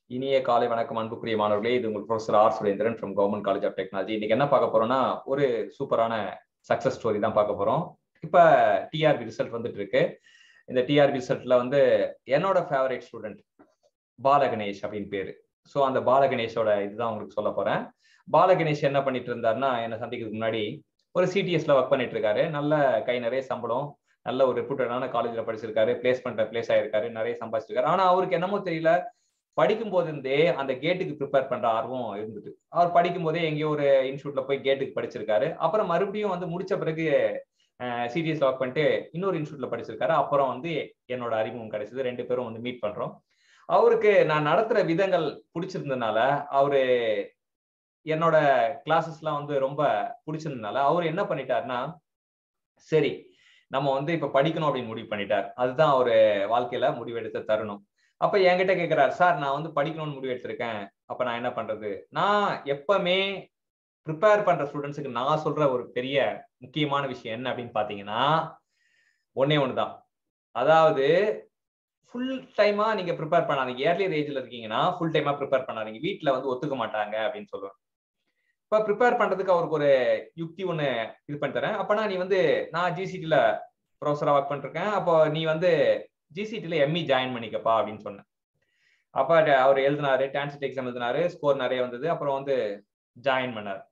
இனிய காலை வணக்கம் அன்புக்குரிய மாணவர்களே இது உங்கள் professor R Surendran from government college of technology இன்னைக்கு என்ன பார்க்க போறோம்னா ஒரு சூப்பரான சக்சஸ் ஸ்டோரி தான் பார்க்க போறோம் இப்ப டிஆர்பி ரிசல்ட் வந்துட்டு இருக்கு இந்த டிஆர்பி ரிசல்ட்ல வந்து என்னோட ஃபேவரட் ஸ்டூடெண்ட் பாலகணேஷ் அப்படின்னு பேரு ஸோ அந்த பாலகணேஷோட இதுதான் உங்களுக்கு சொல்ல போறேன் பாலகணேஷ் என்ன பண்ணிட்டு இருந்தாருன்னா என்ன சந்திக்கிறதுக்கு முன்னாடி ஒரு சிடிஎஸ்ல ஒர்க் பண்ணிட்டு இருக்காரு நல்ல கை நிறைய சம்பளம் நல்ல ஒரு ரெப்யூட்டடான காலேஜ்ல படிச்சிருக்காரு பிளேஸ்மெண்ட்ல பிளேஸ் ஆயிருக்காரு நிறைய சம்பாதிச்சிருக்காரு ஆனா அவருக்கு என்னமோ தெரியல படிக்கும் போது இருந்தே அந்த கேட்டுக்கு ப்ரிப்பேர் பண்ற ஆர்வம் இருந்துட்டு அவர் படிக்கும் போதே எங்கேயோ ஒரு இன்ஸ்டியூட்ல போய் கேட்டுக்கு படிச்சிருக்காரு அப்புறம் மறுபடியும் வந்து முடிச்ச பிறகு சிடிஎஸ் ஒர்க் பண்ணிட்டு இன்னொரு இன்ஸ்டியூட்ல படிச்சிருக்காரு அப்புறம் வந்து என்னோட அறிமுகம் கிடைச்சது ரெண்டு பேரும் வந்து மீட் பண்றோம் அவருக்கு நான் நடத்துற விதங்கள் பிடிச்சிருந்ததுனால அவரு என்னோட கிளாஸஸ்லாம் வந்து ரொம்ப பிடிச்சிருந்ததுனால அவர் என்ன பண்ணிட்டாருன்னா சரி நம்ம வந்து இப்ப படிக்கணும் அப்படின்னு முடிவு பண்ணிட்டார் அதுதான் அவரு வாழ்க்கையில முடிவெடுத்த தருணம் அப்ப என்கிட்ட கேக்குறாரு சார் நான் வந்து படிக்கணும்னு முடிவு எடுத்திருக்கேன் அப்ப நான் என்ன பண்றது நான் எப்பவுமே ப்ரிப்பேர் பண்ற ஸ்டூடெண்ட்ஸுக்கு நான் சொல்ற ஒரு பெரிய முக்கியமான விஷயம் என்ன அப்படின்னு பாத்தீங்கன்னா ஒன்னே ஒண்ணுதான் அதாவது ஃபுல் டைமா நீங்க ப்ரிப்பேர் பண்ணாதீங்க ஏர்லியர் ஏஜ்ல இருக்கீங்கன்னா ஃபுல் டைமா ப்ரிப்பேர் பண்ணாதீங்க வீட்டுல வந்து ஒத்துக்க மாட்டாங்க அப்படின்னு சொல்லுவேன் இப்ப ப்ரிப்பேர் பண்றதுக்கு அவருக்கு ஒரு யுக்தி ஒண்ணு இது பண்ணி தரேன் அப்பனா நீ வந்து நான் ஜிசிடில ப்ரொஃபஸரா ஒர்க் பண்ணிருக்கேன் அப்போ நீ வந்து ஜிசிடில எம்இ ஜாயின் பண்ணிக்கப்பா அப்படின்னு சொன்னேன் அப்ப அவர் எழுதினாரு டான்சிட் எக்ஸாம் எழுதினாரு ஸ்கோர் நிறைய வந்தது அப்புறம் வந்து ஜாயின் பண்ணார்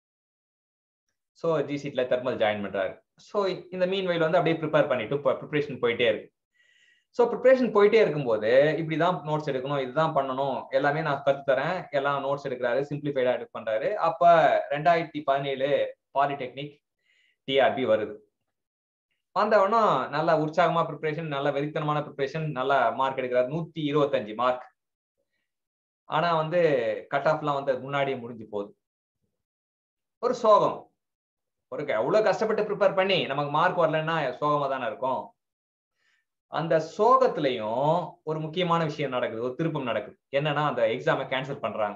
ஸோ ஜிசிட்ல தெர்மல் ஜாயின் பண்றாரு ஸோ இந்த மீன் வயல் வந்து அப்படியே ப்ரிப்பேர் பண்ணிட்டு இப்போ ப்ரிப்பரேஷன் போயிட்டே இருக்கு ஸோ ப்ரிப்பரேஷன் போயிட்டே இருக்கும்போது இப்படிதான் நோட்ஸ் எடுக்கணும் இதுதான் பண்ணணும் எல்லாமே நான் கற்றுத்தரேன் எல்லாம் நோட்ஸ் எடுக்கிறாரு சிம்பிளிஃபைடா எடுக்க பண்றாரு அப்ப ரெண்டாயிரத்தி பதினேழு பாலிடெக்னிக் டிஆர்பி வருது வந்தவனா நல்லா உற்சாகமா ப்ரிப்பரேஷன் நல்ல வெறித்தனமான ப்ரிப்பரேஷன் நல்ல மார்க் எடுக்கிறார் நூத்தி இருபத்தஞ்சு மார்க் ஆனா வந்து கட் ஆஃப்லாம் வந்து முன்னாடியே முடிஞ்சு போகுது ஒரு சோகம் ஒரு எவ்வளவு கஷ்டப்பட்டு ப்ரிப்பேர் பண்ணி நமக்கு மார்க் வரலன்னா சோகமா தானே இருக்கும் அந்த சோகத்திலையும் ஒரு முக்கியமான விஷயம் நடக்குது ஒரு திருப்பம் நடக்குது என்னன்னா அந்த எக்ஸாமை கேன்சல் பண்றாங்க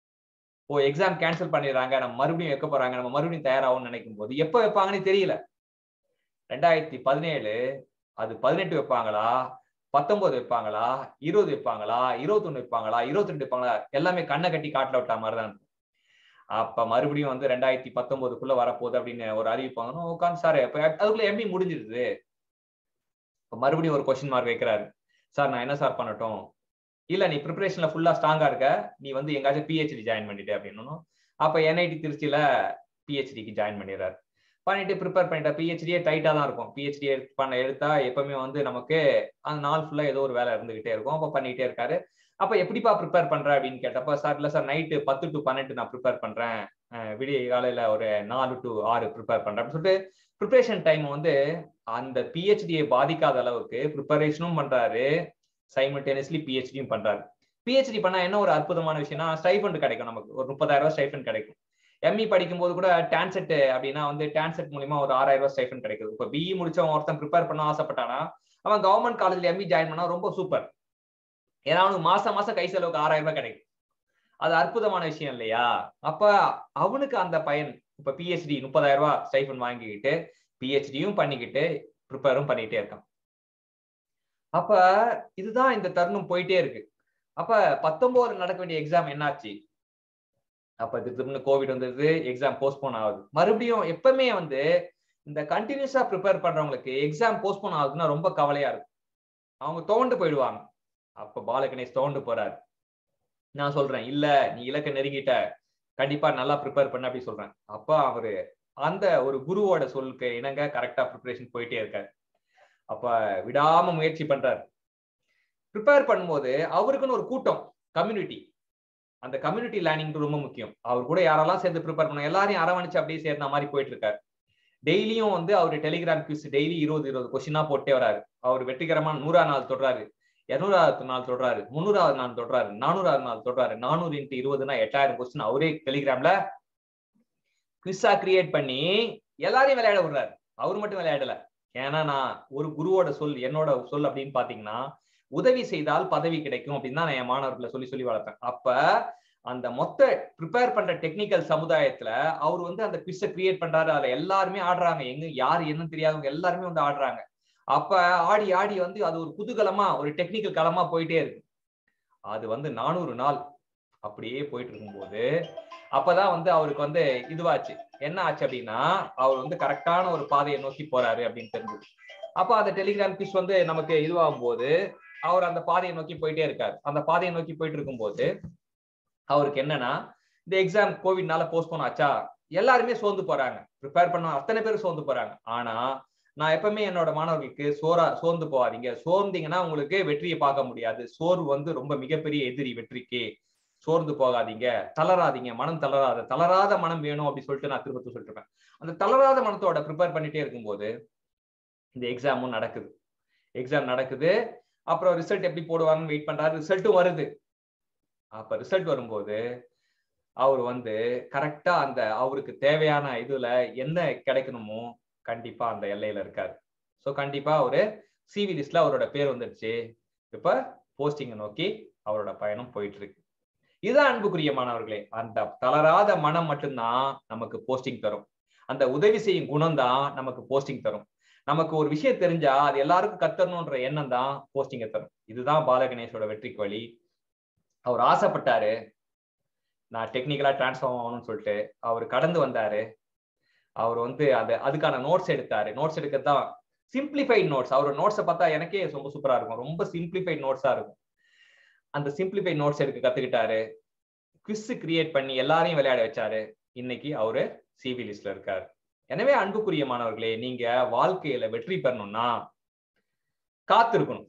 ஓ எக்ஸாம் கேன்சல் பண்ணிடுறாங்க நம்ம மறுபடியும் வைக்க போறாங்க நம்ம மறுபடியும் தயாராகும்னு நினைக்கும் போது எப்ப வைப்பாங்கன்னு தெரியல ரெண்டாயிரத்தி பதினேழு அது பதினெட்டு வைப்பாங்களா பத்தொன்பது வைப்பாங்களா இருபது வைப்பாங்களா இருபத்தொன்னு வைப்பாங்களா இருபத்தி ரெண்டு வைப்பாங்களா எல்லாமே கண்ணை கட்டி காட்டில் விட்டா மாதிரி தான் அப்ப மறுபடியும் வந்து ரெண்டாயிரத்தி பத்தொன்பதுக்குள்ள வரப்போகுது அப்படின்னு ஒரு அறிவிப்பாங்க உட்காந்து சார் இப்ப அதுக்குள்ள எம்பி முடிஞ்சிருது இப்ப மறுபடியும் ஒரு கொஸ்டின் மார்க் வைக்கிறாரு சார் நான் என்ன சார் பண்ணட்டும் இல்ல நீ ப்ரிப்பரேஷன்ல ஃபுல்லா ஸ்ட்ராங்கா இருக்க நீ வந்து எங்காச்சும் பிஹெச்டி ஜாயின் பண்ணிட்டு அப்படின்னு அப்ப என்ஐடி திருச்சியில பிஹெச்டிக்கு ஜாயின் பண்ணிடுறாரு பண்ணிட்டு ப்ரிப்பேர் பண்ணிட்டா பிஹெச்டியே டைட்டா தான் இருக்கும் பிஹெச்டி பண்ண எடுத்தா எப்பவுமே வந்து நமக்கு அந்த நாள் ஃபுல்லா ஏதோ ஒரு வேலை இருந்துகிட்டே இருக்கும் அப்ப பண்ணிட்டே இருக்காரு அப்ப எப்படிப்பா ப்ரிப்பேர் பண்ற அப்படின்னு கேட்டப்ப சார் இல்ல சார் நைட்டு பத்து டு பன்னெண்டு நான் ப்ரிப்பேர் பண்றேன் விடிய காலையில ஒரு நாலு டு ஆறு ப்ரிப்பேர் பண்றேன் அப்படின்னு சொல்லிட்டு ப்ரிப்பரேஷன் டைம் வந்து அந்த பிஹெச்டியை பாதிக்காத அளவுக்கு ப்ரிப்பரேஷனும் பண்றாரு சைமல்டேனியஸ்லி பிஹெச்டியும் பண்றாரு பிஹெச்டி பண்ணா என்ன ஒரு அற்புதமான விஷயம்னா ஸ்டைஃபண்ட் கிடைக்கும் நமக்கு ஒரு முப்பதாயிரம் ரூபாய் ஸ்டைஃபண்ட் கிடைக்கும் எம்இ படிக்கும் போது கூட டான்செட் அப்படின்னா வந்து டான்செட் மூலியமா ஒரு ஆறாயிரம் ரூபாய் ஸ்டைஃபண்ட் கிடைக்குது இப்போ பிஇ முடிச்சவன் ஒருத்தன் ப்ரிப்பேர் பண்ண ஆசைப்பட்டானா அவன் கவர்மெண்ட் காலேஜ்ல எம்இ ஜாயின் பண்ணா ரொம்ப சூப்பர் ஏன்னா அவனுக்கு மாசம் மாசம் கை செலவுக்கு ஆறாயிரம் ரூபாய் கிடைக்கும் அது அற்புதமான விஷயம் இல்லையா அப்ப அவனுக்கு அந்த பயன் இப்ப பிஹெச்டி முப்பதாயிரம் ரூபாய் ஸ்டைஃபன் வாங்கிக்கிட்டு பிஹெச்டியும் பண்ணிக்கிட்டு ப்ரிப்பேரும் பண்ணிட்டே இருக்கான் அப்ப இதுதான் இந்த தருணம் போயிட்டே இருக்கு அப்ப பத்தொன்பது நடக்க வேண்டிய எக்ஸாம் என்னாச்சு அப்ப திடீர்னு கோவிட் வந்தது எக்ஸாம் போஸ்ட்போன் ஆகுது மறுபடியும் எப்பவுமே வந்து இந்த கண்டினியூஸா ப்ரிப்பேர் பண்றவங்களுக்கு எக்ஸாம் போஸ்ட்போன் ஆகுதுன்னா ரொம்ப கவலையா இருக்கும் அவங்க தோண்டு போயிடுவாங்க அப்ப பாலகணேஷ் தோண்டு போறாரு நான் சொல்றேன் இல்ல நீ இலக்க நெருங்கிட்ட கண்டிப்பா நல்லா ப்ரிப்பேர் பண்ண அப்படி சொல்றேன் அப்ப அவரு அந்த ஒரு குருவோட சொல்லுக்கு இணங்க கரெக்டா ப்ரிப்பரேஷன் போயிட்டே இருக்காரு அப்ப விடாம முயற்சி பண்றாரு ப்ரிப்பேர் பண்ணும்போது அவருக்குன்னு ஒரு கூட்டம் கம்யூனிட்டி அந்த கம்யூனிட்டி லேர்னிங் ரொம்ப முக்கியம் அவர் கூட யாரெல்லாம் சேர்ந்து ப்ரிப்பேர் பண்ண எல்லாரையும் அரவணைச்சு அப்படியே சேர்ந்த மாதிரி போயிட்டு இருக்காரு டெய்லியும் வந்து அவர் டெலிகிராம் கியூஸ் டெய்லி இருபது இருபது கொஸ்டினா போட்டே வராரு அவர் வெற்றிகரமான நூறா நாள் தொடுறாரு இருநூறாவது நாள் தொடுறாரு முன்னூறாவது நாள் தொடுறாரு நானூறாவது நாள் தொடுறாரு நானூறு இன்ட்டு இருபதுனா எட்டாயிரம் கொஸ்டின் அவரே டெலிகிராம்ல குவிஸா கிரியேட் பண்ணி எல்லாரையும் விளையாட விடுறாரு அவர் மட்டும் விளையாடல ஏன்னா நான் ஒரு குருவோட சொல் என்னோட சொல் அப்படின்னு பாத்தீங்கன்னா உதவி செய்தால் பதவி கிடைக்கும் அப்படின்னு தான் நான் என் மாணவர்களை சொல்லி சொல்லி வளர்ப்பேன் அப்ப அந்த மொத்த ப்ரிப்பேர் பண்ற டெக்னிக்கல் சமுதாயத்துல அவர் வந்து அந்த குவிஸை கிரியேட் பண்றாரு அதுல எல்லாருமே ஆடுறாங்க எங்க யாரு என்னன்னு தெரியாதவங்க எல்லாருமே வந்து ஆடுறாங்க அப்ப ஆடி ஆடி வந்து அது ஒரு குதூகலமா ஒரு டெக்னிக்கல் களமா போயிட்டே இருக்கு அது வந்து நானூறு நாள் அப்படியே போயிட்டு இருக்கும்போது அப்பதான் வந்து அவருக்கு வந்து இதுவாச்சு என்ன ஆச்சு அப்படின்னா அவர் வந்து கரெக்டான ஒரு பாதையை நோக்கி போறாரு அப்படின்னு தெரிஞ்சது அப்ப அந்த டெலிகிராம் குவிஸ் வந்து நமக்கு இதுவாகும் போது அவர் அந்த பாதையை நோக்கி போயிட்டே இருக்காரு அந்த பாதையை நோக்கி போயிட்டு இருக்கும்போது அவருக்கு என்னன்னா இந்த எக்ஸாம் கோவிட்னால போஸ்ட்போன் ஆச்சா எல்லாருமே சோர்ந்து போறாங்க ப்ரிப்பேர் பண்ண அத்தனை பேர் சோர்ந்து போறாங்க ஆனா நான் எப்பவுமே என்னோட மாணவர்களுக்கு சோரா சோர்ந்து போகாதீங்க சோர்ந்தீங்கன்னா உங்களுக்கு வெற்றியை பார்க்க முடியாது சோர்வு வந்து ரொம்ப மிகப்பெரிய எதிரி வெற்றிக்கு சோர்ந்து போகாதீங்க தளராதீங்க மனம் தளராத தளராத மனம் வேணும் அப்படின்னு சொல்லிட்டு நான் திரும்ப சொல்லிட்டு இருப்பேன் அந்த தளராத மனத்தோட ப்ரிப்பேர் பண்ணிட்டே இருக்கும்போது இந்த எக்ஸாமும் நடக்குது எக்ஸாம் நடக்குது அப்புறம் ரிசல்ட் எப்படி போடுவாங்கன்னு வெயிட் பண்றாரு ரிசல்ட்டும் வருது அப்ப ரிசல்ட் வரும்போது அவர் வந்து கரெக்டா அந்த அவருக்கு தேவையான இதுல என்ன கிடைக்கணுமோ கண்டிப்பா அந்த எல்லையில இருக்காரு ஸோ கண்டிப்பா அவரு சிவி லிஸ்ட்ல அவரோட பேர் வந்துடுச்சு இப்ப போஸ்டிங்கை நோக்கி அவரோட பயணம் போயிட்டு இருக்கு இதுதான் அன்புக்குரிய மாணவர்களே அந்த தளராத மனம் மட்டும்தான் நமக்கு போஸ்டிங் தரும் அந்த உதவி செய்யும் குணம் தான் நமக்கு போஸ்டிங் தரும் நமக்கு ஒரு விஷயம் தெரிஞ்சா அது எல்லாருக்கும் கத்தரணுன்ற எண்ணம் தான் போஸ்டிங்கை தரும் இதுதான் பாலகணேஷோட வெற்றிக்கு வழி அவர் ஆசைப்பட்டாரு நான் டெக்னிக்கலா டிரான்ஸ்ஃபார்ம் ஆகணும்னு சொல்லிட்டு அவர் கடந்து வந்தாரு அவர் வந்து அது அதுக்கான நோட்ஸ் எடுத்தாரு நோட்ஸ் எடுக்கிறது தான் சிம்பிளிஃபைட் நோட்ஸ் அவரோட நோட்ஸை பார்த்தா எனக்கே ரொம்ப சூப்பரா இருக்கும் ரொம்ப சிம்பிளிஃபைட் நோட்ஸா இருக்கும் அந்த சிம்பிளிஃபைட் நோட்ஸ் எடுக்க கத்துக்கிட்டாரு குவிஸ் கிரியேட் பண்ணி எல்லாரையும் விளையாட வச்சாரு இன்னைக்கு அவரு சிவி லிஸ்ட்ல இருக்காரு எனவே அன்புக்குரிய மாணவர்களே நீங்க வாழ்க்கையில வெற்றி பெறணும்னா காத்திருக்கணும்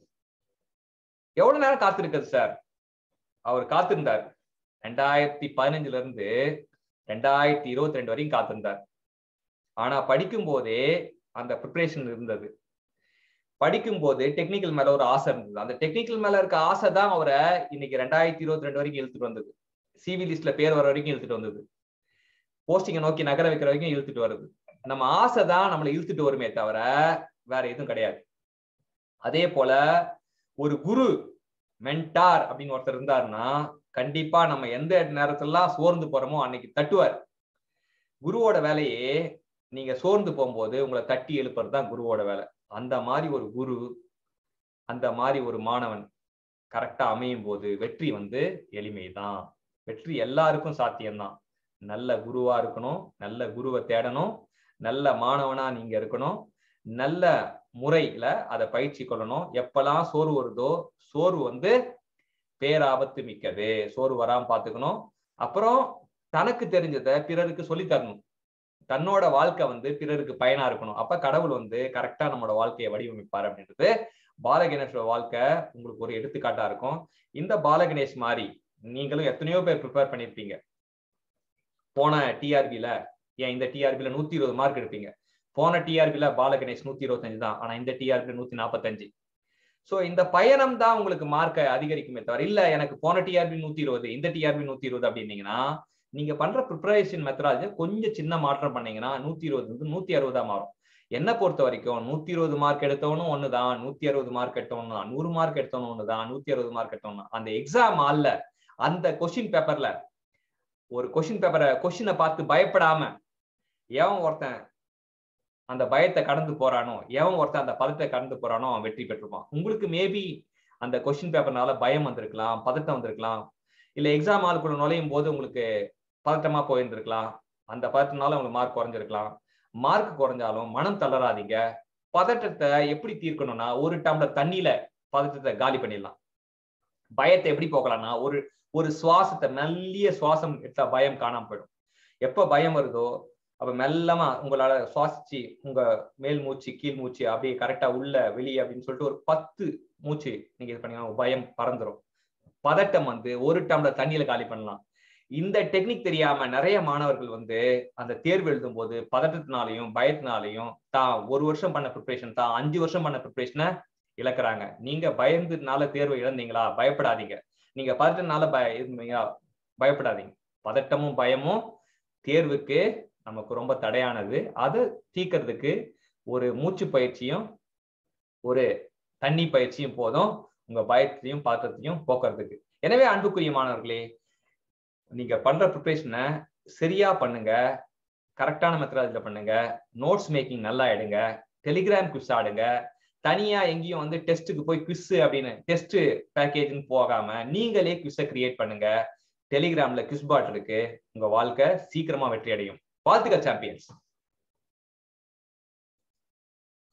எவ்வளவு நேரம் காத்திருக்குது சார் அவர் காத்திருந்தார் ரெண்டாயிரத்தி பதினஞ்சுல இருந்து ரெண்டாயிரத்தி இருபத்தி ரெண்டு வரைக்கும் காத்திருந்தார் ஆனா படிக்கும் போதே அந்த ப்ரிப்பரேஷன் இருந்தது படிக்கும் போது டெக்னிக்கல் மேல ஒரு ஆசை இருந்தது அந்த டெக்னிக்கல் மேல இருக்க ஆசை தான் அவரை இன்னைக்கு ரெண்டாயிரத்தி இருபத்தி ரெண்டு வரைக்கும் இழுத்துட்டு வந்தது சிவி லிஸ்ட்ல பேர் வர வரைக்கும் இழுத்துட்டு வந்தது போஸ்டிங்கை நோக்கி நகர வைக்கிற வரைக்கும் இழுத்துட்டு வருது நம்ம ஆசை தான் நம்மளை இழுத்துட்டு வருமே தவிர வேற எதுவும் கிடையாது அதே போல ஒரு குரு மென்டார் அப்படின்னு ஒருத்தர் இருந்தாருன்னா கண்டிப்பா நம்ம எந்த நேரத்துலலாம் சோர்ந்து போறோமோ அன்னைக்கு தட்டுவார் குருவோட வேலையே நீங்க சோர்ந்து போகும்போது உங்களை தட்டி எழுப்புறது தான் குருவோட வேலை அந்த மாதிரி ஒரு குரு அந்த மாதிரி ஒரு மாணவன் கரெக்டா அமையும் போது வெற்றி வந்து எளிமைதான் வெற்றி எல்லாருக்கும் சாத்தியம்தான் நல்ல குருவா இருக்கணும் நல்ல குருவை தேடணும் நல்ல மாணவனா நீங்க இருக்கணும் நல்ல முறையில அதை பயிற்சி கொள்ளணும் எப்பெல்லாம் சோர்வு வருதோ சோர்வு வந்து பேராபத்து மிக்கது சோர்வு வராம பாத்துக்கணும் அப்புறம் தனக்கு தெரிஞ்சதை பிறருக்கு சொல்லி தரணும் தன்னோட வாழ்க்கை வந்து பிறருக்கு பயனா இருக்கணும் அப்ப கடவுள் வந்து கரெக்டா நம்மளோட வாழ்க்கையை வடிவமைப்பார் அப்படின்றது பாலகணேஷோட வாழ்க்கை உங்களுக்கு ஒரு எடுத்துக்காட்டா இருக்கும் இந்த பாலகணேஷ் மாதிரி நீங்களும் எத்தனையோ பேர் ப்ரிப்பேர் பண்ணிருப்பீங்க போன டிஆர்பில ஏன் இந்த டிஆர்பில நூத்தி இருபது மார்க் எடுப்பீங்க போன டிஆர்பில பாலகணேஷ் நூத்தி இருபத்தஞ்சு தான் ஆனா இந்த டிஆர்பில நூத்தி நாற்பத்தஞ்சு சோ இந்த பயணம் தான் உங்களுக்கு மார்க்கை அதிகரிக்குமே தவிர இல்ல எனக்கு போன டிஆர்பி நூத்தி இருபது இந்த டிஆர்பி நூத்தி இருபது அப்படின்னீங்கன்னா நீங்க பண்ற ப்ரிப்பரேஷன் மெத்தடாலஜி கொஞ்சம் சின்ன மாற்றம் பண்ணீங்கன்னா நூத்தி இருபது வந்து நூத்தி அறுபதா மாறும் என்ன பொறுத்த வரைக்கும் நூத்தி இருபது மார்க் எடுத்தவனும் ஒண்ணுதான் நூத்தி அறுபது மார்க் எடுத்தவனும் தான் நூறு மார்க் எடுத்தவனும் ஒண்ணுதான் நூத்தி அறுபது மார்க் எடுத்தவனும் அந்த எக்ஸாம் ஆல்ல அந்த கொஸ்டின் பேப்பர்ல ஒரு கொஸ்டின் பேப்பரை கொஸ்டினை பார்த்து பயப்படாம எவன் ஒருத்தன் அந்த பயத்தை கடந்து போறானோ எவன் ஒருத்தன் அந்த பதத்தை கடந்து போறானோ அவன் வெற்றி பெற்றிருப்பான் உங்களுக்கு மேபி அந்த கொஸ்டின் பேப்பர்னால பயம் வந்திருக்கலாம் பதட்டம் வந்திருக்கலாம் இல்ல எக்ஸாம் ஆளுக்குள்ள நுழையும் போது உங்களுக்கு பதட்டமா போயிருந்திருக்கலாம் அந்த பதட்டனால உங்களுக்கு மார்க் குறைஞ்சிருக்கலாம் மார்க் குறைஞ்சாலும் மனம் தளராதீங்க பதட்டத்தை எப்படி தீர்க்கணும்னா ஒரு டம்ளர் தண்ணியில பதட்டத்தை காலி பண்ணிடலாம் பயத்தை எப்படி போக்கலாம்னா ஒரு ஒரு சுவாசத்தை மெல்லிய சுவாசம் எடுத்தா பயம் காணாம போயிடும் எப்ப பயம் வருதோ அப்ப மெல்லமா உங்களால சுவாசிச்சு உங்க மேல் மூச்சு கீழ் மூச்சு அப்படியே கரெக்டா உள்ள வெளியே அப்படின்னு சொல்லிட்டு ஒரு பத்து மூச்சு நீங்க இது பண்ணீங்கன்னா பயம் பறந்துரும் பதட்டம் வந்து ஒரு டம்ளர் தண்ணியில காலி பண்ணலாம் இந்த டெக்னிக் தெரியாம நிறைய மாணவர்கள் வந்து அந்த தேர்வு எழுதும் போது பதட்டத்தினாலையும் பயத்தினாலையும் தான் ஒரு வருஷம் பண்ண ப்ரிப்பரேஷன் தான் அஞ்சு வருஷம் பண்ண ப்ரிப்பரேஷனை இழக்கிறாங்க நீங்க பயந்ததுனால தேர்வு இழந்தீங்களா பயப்படாதீங்க நீங்க பதட்டனால பய இருந்தீங்களா பயப்படாதீங்க பதட்டமும் பயமும் தேர்வுக்கு நமக்கு ரொம்ப தடையானது அதை தீக்கிறதுக்கு ஒரு மூச்சு பயிற்சியும் ஒரு தண்ணி பயிற்சியும் போதும் உங்க பயத்தையும் பாத்திரத்தையும் போக்குறதுக்கு எனவே அன்புக்குரிய மாணவர்களே நீங்க பண்ற ப்ரிப்பரேஷனை சரியா பண்ணுங்க கரெக்டான மெத்தடாலஜில பண்ணுங்க நோட்ஸ் மேக்கிங் நல்லா எடுங்க டெலிகிராம் குவிஸ் ஆடுங்க தனியா எங்கேயும் வந்து டெஸ்ட்டுக்கு போய் குவிஸ் அப்படின்னு டெஸ்ட் பேக்கேஜ்னு போகாம நீங்களே குவிஸை கிரியேட் பண்ணுங்க டெலிகிராம்ல குவிஸ் பாட் இருக்கு உங்க வாழ்க்கை சீக்கிரமா வெற்றி அடையும் வாழ்த்துக்கள் சாம்பியன்ஸ்